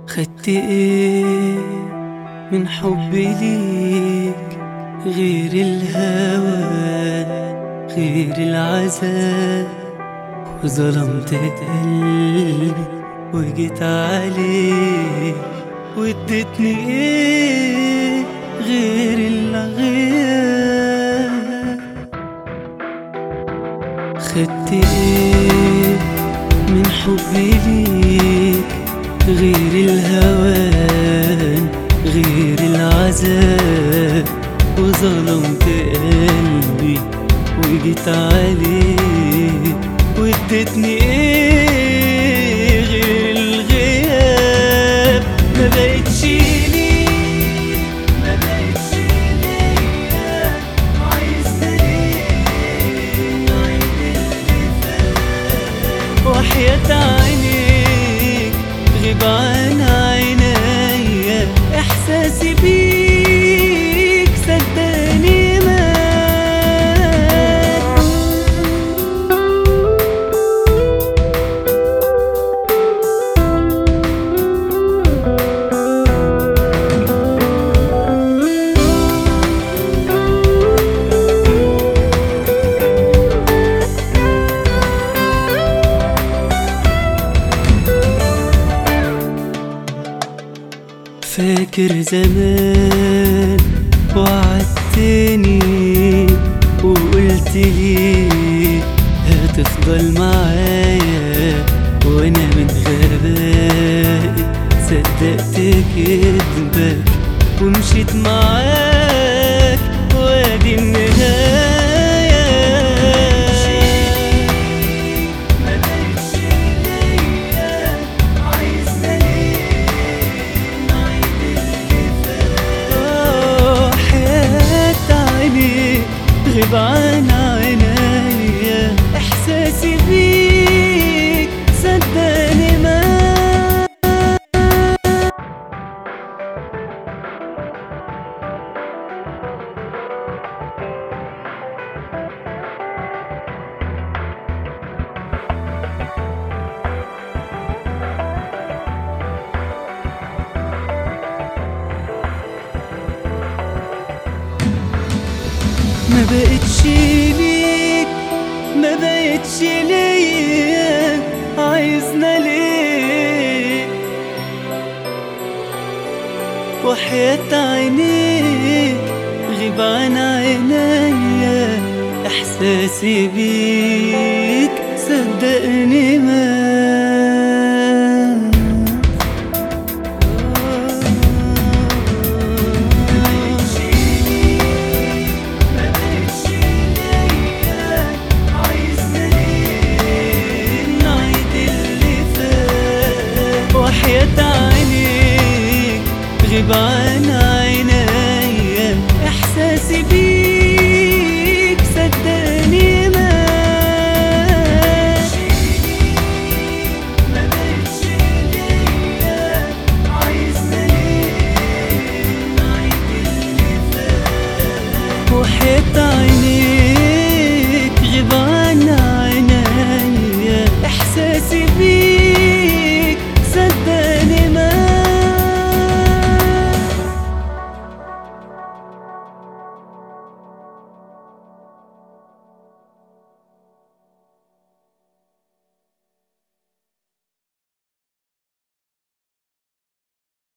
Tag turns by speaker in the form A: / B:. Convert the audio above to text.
A: خدت ايه من حبي ليك غير الهوى غير العذاب وظلمت قلبي وجيت عليه واديتني ايه غير الغياب خدت ايه من حبي ليك غير الهوان غير العذاب وظلمت قلبي وجيت عليه واديتني ايه غير الغياب ما بقتش ليك ما بقتش ليا عايز وحياة عينيك غيب عن عينيا احساسي بيك صدقني مات فاكر زمان وعدتني وقلت لي هتفضل معايا وانا من غبائي صدقت كدبك ومشيت معاك وادي النهاية ما بقتش ليا عايزنا حياة عيني غيب عن عينيا احساسي بيك صدقني ما ما بقتش ليك ما بقتش ليا عايزنا ليه وحياة عينيك غيب عن عينيا احساسي بيك صدقني ما وحياة عينيك غيب عن